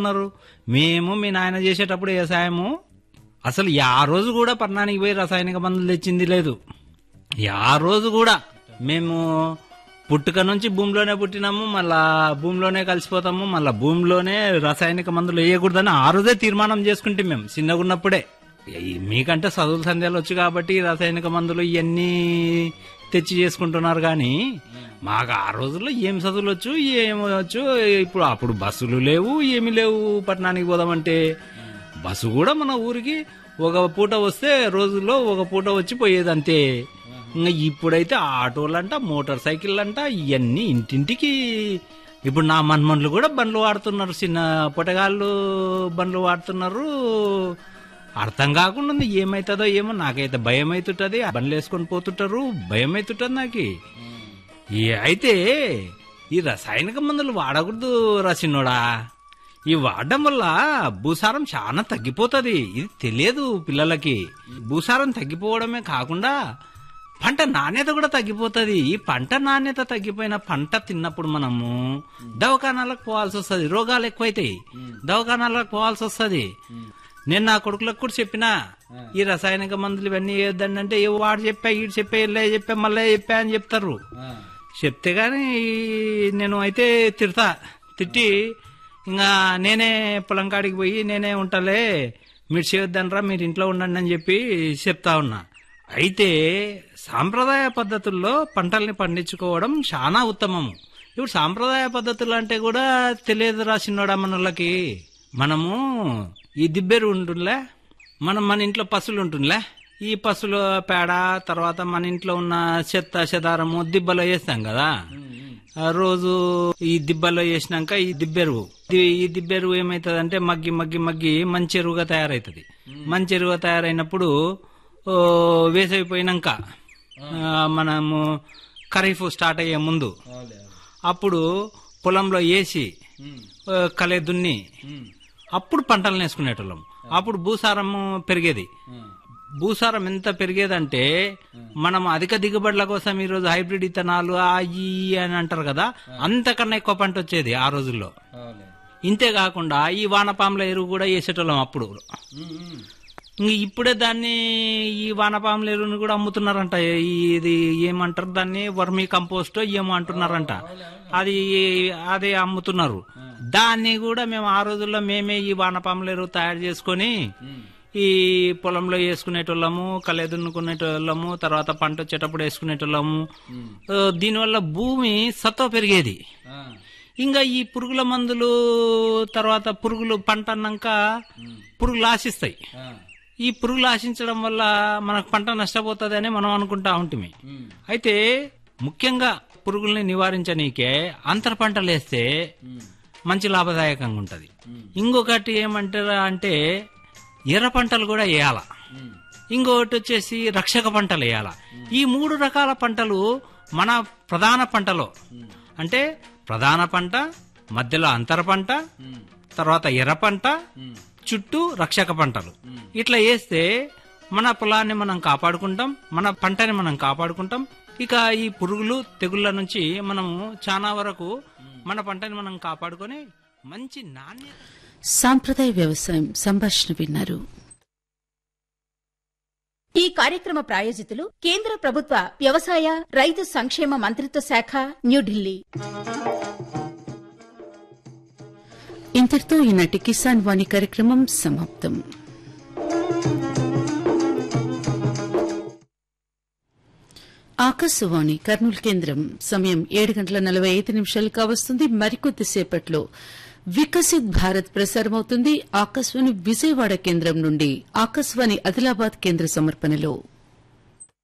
ఉన్నారు మేము మీ నాయన చేసేటప్పుడు వ్యవసాయము అసలు యా రోజు కూడా పట్టణానికి పోయి రసాయనిక మందులు తెచ్చింది లేదు యా రోజు కూడా మేము పుట్టుక నుంచి భూమిలోనే పుట్టినాము మళ్ళా భూమిలోనే కలిసిపోతాము మళ్ళా భూమిలోనే రసాయనిక మందులు వేయకూడదని ఆ రోజే తీర్మానం చేసుకుంటే మేము చిన్నగా ఉన్నప్పుడే ఈ- మీకంటే చదువుల సందేహాలు వచ్చు కాబట్టి ఈ రసాయనిక మందులు ఇవన్నీ తెచ్చి చేసుకుంటున్నారు కానీ మాకు ఆ రోజుల్లో ఏం చదువులు వచ్చు ఏం వచ్చు ఇప్పుడు అప్పుడు బస్సులు లేవు ఏమీ లేవు పట్టణానికి పోదామంటే బస్సు కూడా మన ఊరికి ఒక పూట వస్తే రోజుల్లో ఒక పూట వచ్చి పోయేది అంతే ఇంకా ఇప్పుడైతే ఆటోలంట మోటార్ సైకిల్ అంట ఇవన్నీ ఇంటింటికి ఇప్పుడు నా మన్మన్లు కూడా బండ్లు వాడుతున్నారు చిన్న పొటగాళ్ళు బండ్లు వాడుతున్నారు అర్థం కాకుండా ఉంది ఏమైతుందో ఏమో నాకైతే భయం అవుతుంటది బండ్లు వేసుకొని పోతుంటారు భయం అవుతుంటది నాకు ఈ అయితే ఈ రసాయనిక మందులు వాడకూడదు రసినోడా ఈ వాడడం వల్ల భూసారం చాలా తగ్గిపోతుంది ఇది తెలియదు పిల్లలకి భూసారం తగ్గిపోవడమే కాకుండా పంట నాణ్యత కూడా తగ్గిపోతుంది ఈ పంట నాణ్యత తగ్గిపోయిన పంట తిన్నప్పుడు మనము దవాఖానాలకు పోవాల్సి వస్తుంది రోగాలు ఎక్కువైతాయి దవాఖానాలకు పోవాల్సి వస్తుంది నేను నా కొడుకులకు కూడా చెప్పినా ఈ రసాయనిక మందులు ఇవన్నీ వేయొద్దండి అంటే ఏ వాడు చెప్పా ఈడు చెప్పా ఇల్లే చెప్పా మళ్ళీ చెప్పా అని చెప్తారు చెప్తే గాని నేను అయితే తిడతా తిట్టి ఇంకా నేనే పొలం కాడికి పోయి నేనే ఉంటాలే మీరు చేయొద్దనరా మీరు ఇంట్లో ఉండండి అని చెప్పి చెప్తా ఉన్నా అయితే సాంప్రదాయ పద్ధతుల్లో పంటల్ని పండించుకోవడం చాలా ఉత్తమము ఇప్పుడు సాంప్రదాయ పద్ధతులు అంటే కూడా తెలియదు రాసినోడా మనోళ్ళకి మనము ఈ దిబ్బెరు ఉంటుందిలే మనం మన ఇంట్లో పసులు ఉంటుందిలే ఈ పసుల పేడ తర్వాత మన ఇంట్లో ఉన్న చెత్త చెదారము దిబ్బలో వేస్తాం కదా ఆ రోజు ఈ దిబ్బలో వేసినాక ఈ దిబ్బెరువు ఇది- ఈ దిబ్బెరువు ఏమైతుంది మగ్గి మగ్గి మగ్గి మంచి ఎరువుగా తయారైతుంది మంచి ఎరువుగా తయారైనప్పుడు ఓ, వేసవిపోయినాక ఆ, మనము ఖరీఫ్ స్టార్ట్ అయ్యే ముందు అప్పుడు పొలంలో వేసి ఆ, కలే దున్ని అప్పుడు పంటలు వేసుకునేటోళ్ళం అప్పుడు భూసారము పెరిగేది భూసారం ఎంత పెరిగేదంటే మనం అధిక దిగుబడుల కోసం ఈ రోజు హైబ్రిడ్ ఇత్తనాలు ఆ ఈ ఈ అని అంటారు కదా అంతకన్నా ఎక్కువ పంట వచ్చేది ఆ రోజుల్లో ఇంతే కాకుండా ఈ వానపాముల ఎరువు కూడా వేసేటోళ్ళం అప్పుడు ఇంక ఇప్పుడే దాన్ని ఈ వానపాముల ఎరువుని కూడా అమ్ముతున్నారంట ఈ- ఇది ఏమంటారు దాన్ని వర్మీ కంపోస్ట్ ఏమో అంటున్నారంట అది అదే అమ్ముతున్నారు దాన్ని కూడా మేము ఆ రోజుల్లో మేమే ఈ వానపాముల ఎరువు తయారు చేసుకొని ఈ పొలంలో వేసుకునేటోళ్ళము కలే దున్నుకునేటోళ్ళము తర్వాత పంట వచ్చేటప్పుడు వేసుకునేటోళ్ళము ఆ, దీనివల్ల భూమి సత్వ పెరిగేది ఇంకా ఈ పురుగుల మందులు తర్వాత పురుగులు పంట అన్నాక పురుగులు ఆశిస్తాయి ఈ పురుగులు ఆశించడం వల్ల మనకు పంట నష్టపోతుంది అని మనం అనుకుంటా ఉంటుంది అయితే ముఖ్యంగా పురుగుల్ని నివారించనీకే అంతర పంటలు వేస్తే మంచి లాభదాయకంగా ఉంటది ఇంకొకటి ఏమంటారా అంటే ఎర్ర పంటలు కూడా వేయాల ఇంకొకటి వచ్చేసి రక్షక పంటలు వేయాల ఈ మూడు రకాల పంటలు మన ప్రధాన పంటలో అంటే ప్రధాన పంట మధ్యలో అంతర పంట తర్వాత ఎర్ర పంట చుట్టూ రక్షక పంటలు ఇట్లా వేస్తే మన పొలాన్ని మనం కాపాడుకుంటాం మన పంటని మనం కాపాడుకుంటాం ఇక ఈ పురుగులు తెగుళ్ళ నుంచి మనము చాలా వరకు మన పంటని మనం కాపాడుకొని మంచి నాణ్యత సాంప్రదాయ వ్యవసాయం సంభాషణ విన్నారు ఈ కార్యక్రమ ప్రాయోజితులు కేంద్ర ప్రభుత్వ వ్యవసాయ రైతు సంక్షేమ మంత్రిత్వ శాఖ న్యూఢిల్లీ ఇంతటితో ఈనాటి కిసాన్ వాణి కార్యక్రమం సమాప్తం ఆకాశవాణి కర్నూలు కేంద్రం సమయం ఏడు గంటల నలభై ఐదు నిమిషాలు కావస్తుంది మరికొద్దిసేపట్లో వికసిత్ భారత్ ప్రసారమవుతుంది ఆకాశవాణి విజయవాడ కేంద్రం నుండి ఆకాశవాణి ఆదిలాబాద్ కేంద్ర సమర్పణలో